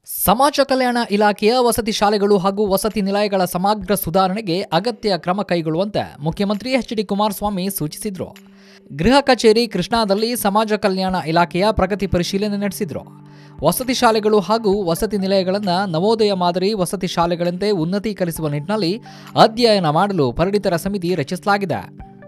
ಸಮಾಜ ಕಲ್ಯಾಣ ಇಲಾಖೆಯ ವಸತಿ ಶಾಲೆಗಳು ಹಾಗೂ ವಸತಿ ನಿಲಯಗಳ ಸಮಗ್ರ ಸುಧಾರಣೆಗೆ ಅಗತ್ಯ ಕ್ರಮ ಕೈಗೊಳ್ಳುವಂತೆ ಮುಖ್ಯಮಂತ್ರಿ ಎಚ್ ಡಿ ಕುಮಾರಸ್ವಾಮಿ ಸೂಚಿಸಿದರು ಗೃಹ ಕಚೇರಿ ಕೃಷ್ಣಾದಲ್ಲಿ ಸಮಾಜ ಕಲ್ಯಾಣ ಇಲಾಖೆಯ ಪ್ರಗತಿ ಪರಿಶೀಲನೆ ನಡೆಸಿದರು ವಸತಿ ಶಾಲೆಗಳು ಹಾಗೂ ವಸತಿ ನಿಲಯಗಳನ್ನು ನವೋದಯ ಮಾದರಿ ವಸತಿ ಶಾಲೆಗಳಂತೆ ಉನ್ನತೀಕರಿಸುವ ನಿಟ್ಟಿನಲ್ಲಿ ಅಧ್ಯಯನ ಮಾಡಲು ಪರಿಣಿತರ ಸಮಿತಿ ರಚಿಸಲಾಗಿದೆ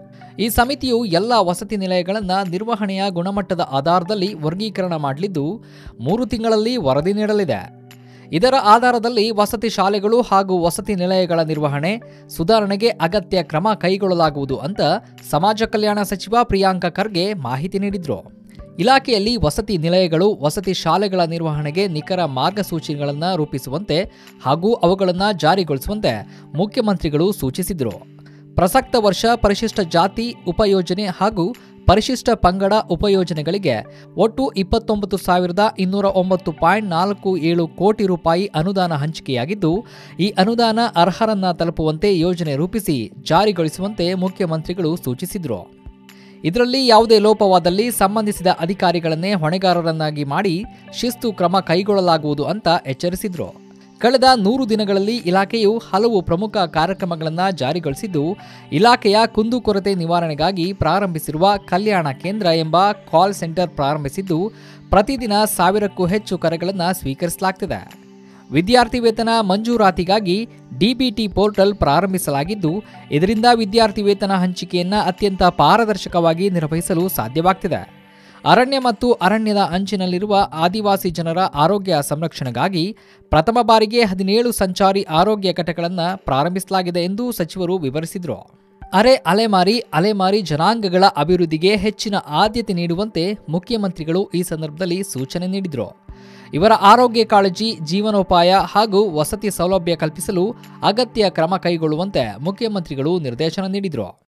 ಈ ಸಮಿತಿಯು ಎಲ್ಲ ವಸತಿ ನಿಲಯಗಳನ್ನು ನಿರ್ವಹಣೆಯ ಗುಣಮಟ್ಟದ ಆಧಾರದಲ್ಲಿ ವರ್ಗೀಕರಣ ಮಾಡಲಿದ್ದು ಮೂರು ತಿಂಗಳಲ್ಲಿ ವರದಿ ನೀಡಲಿದೆ ಇದರ ಆಧಾರದಲ್ಲಿ ವಸತಿ ಶಾಲೆಗಳು ಹಾಗೂ ವಸತಿ ನಿಲಯಗಳ ನಿರ್ವಹಣೆ ಸುಧಾರಣೆಗೆ ಅಗತ್ಯ ಕ್ರಮ ಕೈಗೊಳ್ಳಲಾಗುವುದು ಅಂತ ಸಮಾಜ ಕಲ್ಯಾಣ ಸಚಿವ ಪ್ರಿಯಾಂಕ ಖರ್ಗೆ ಮಾಹಿತಿ ನೀಡಿದರು ಇಲಾಖೆಯಲ್ಲಿ ವಸತಿ ನಿಲಯಗಳು ವಸತಿ ಶಾಲೆಗಳ ನಿರ್ವಹಣೆಗೆ ನಿಖರ ಮಾರ್ಗಸೂಚಿಗಳನ್ನು ರೂಪಿಸುವಂತೆ ಹಾಗೂ ಅವುಗಳನ್ನು ಜಾರಿಗೊಳಿಸುವಂತೆ ಮುಖ್ಯಮಂತ್ರಿಗಳು ಸೂಚಿಸಿದರು ಪ್ರಸಕ್ತ ವರ್ಷ ಪರಿಶಿಷ್ಟ ಜಾತಿ ಉಪಯೋಜನೆ ಹಾಗೂ ಪರಿಶಿಷ್ಟ ಪಂಗಡ ಉಪಯೋಜನೆಗಳಿಗೆ ಒಟ್ಟು ಇಪ್ಪತ್ತೊಂಬತ್ತು ಸಾವಿರದ ಇನ್ನೂರ ಒಂಬತ್ತು ಪಾಯಿಂಟ್ ನಾಲ್ಕು ಏಳು ಕೋಟಿ ರೂಪಾಯಿ ಅನುದಾನ ಹಂಚಿಕೆಯಾಗಿದ್ದು ಈ ಅನುದಾನ ಅರ್ಹರನ್ನ ತಲುಪುವಂತೆ ಯೋಜನೆ ರೂಪಿಸಿ ಜಾರಿಗೊಳಿಸುವಂತೆ ಮುಖ್ಯಮಂತ್ರಿಗಳು ಸೂಚಿಸಿದರು ಇದರಲ್ಲಿ ಯಾವುದೇ ಲೋಪವಾದಲ್ಲಿ ಸಂಬಂಧಿಸಿದ ಅಧಿಕಾರಿಗಳನ್ನೇ ಹೊಣೆಗಾರರನ್ನಾಗಿ ಮಾಡಿ ಶಿಸ್ತು ಕ್ರಮ ಕೈಗೊಳ್ಳಲಾಗುವುದು ಅಂತ ಎಚ್ಚರಿಸಿದರು ಕಳೆದ ನೂರು ದಿನಗಳಲ್ಲಿ ಇಲಾಖೆಯು ಹಲವು ಪ್ರಮುಖ ಕಾರ್ಯಕ್ರಮಗಳನ್ನು ಜಾರಿಗೊಳಿಸಿದ್ದು ಇಲಾಖೆಯ ಕುಂದುಕೊರತೆ ನಿವಾರಣೆಗಾಗಿ ಪ್ರಾರಂಭಿಸಿರುವ ಕಲ್ಯಾಣ ಕೇಂದ್ರ ಎಂಬ ಕಾಲ್ ಸೆಂಟರ್ ಪ್ರಾರಂಭಿಸಿದ್ದು ಪ್ರತಿದಿನ ಸಾವಿರಕ್ಕೂ ಹೆಚ್ಚು ಕರೆಗಳನ್ನು ಸ್ವೀಕರಿಸಲಾಗ್ತಿದೆ ವಿದ್ಯಾರ್ಥಿ ವೇತನ ಮಂಜೂರಾತಿಗಾಗಿ ಡಿಬಿಟಿ ಪೋರ್ಟಲ್ ಪ್ರಾರಂಭಿಸಲಾಗಿದ್ದು ಇದರಿಂದ ವಿದ್ಯಾರ್ಥಿ ವೇತನ ಹಂಚಿಕೆಯನ್ನು ಅತ್ಯಂತ ಪಾರದರ್ಶಕವಾಗಿ ನಿರ್ವಹಿಸಲು ಸಾಧ್ಯವಾಗ್ತಿದೆ ಅರಣ್ಯ ಮತ್ತು ಅರಣ್ಯದ ಅಂಚಿನಲ್ಲಿರುವ ಆದಿವಾಸಿ ಜನರ ಆರೋಗ್ಯ ಸಂರಕ್ಷಣೆಗಾಗಿ ಪ್ರಥಮ ಬಾರಿಗೆ ಹದಿನೇಳು ಸಂಚಾರಿ ಆರೋಗ್ಯ ಘಟಕಗಳನ್ನು ಪ್ರಾರಂಭಿಸಲಾಗಿದೆ ಎಂದು ಸಚಿವರು ವಿವರಿಸಿದರು ಅರೆ ಅಲೆಮಾರಿ ಅಲೆಮಾರಿ ಜನಾಂಗಗಳ ಅಭಿವೃದ್ಧಿಗೆ ಹೆಚ್ಚಿನ ಆದ್ಯತೆ ನೀಡುವಂತೆ ಮುಖ್ಯಮಂತ್ರಿಗಳು ಈ ಸಂದರ್ಭದಲ್ಲಿ ಸೂಚನೆ ನೀಡಿದರು ಇವರ ಆರೋಗ್ಯ ಕಾಳಜಿ ಜೀವನೋಪಾಯ ಹಾಗೂ ವಸತಿ ಸೌಲಭ್ಯ ಕಲ್ಪಿಸಲು ಅಗತ್ಯ ಕ್ರಮ ಕೈಗೊಳ್ಳುವಂತೆ ಮುಖ್ಯಮಂತ್ರಿಗಳು ನಿರ್ದೇಶನ ನೀಡಿದರು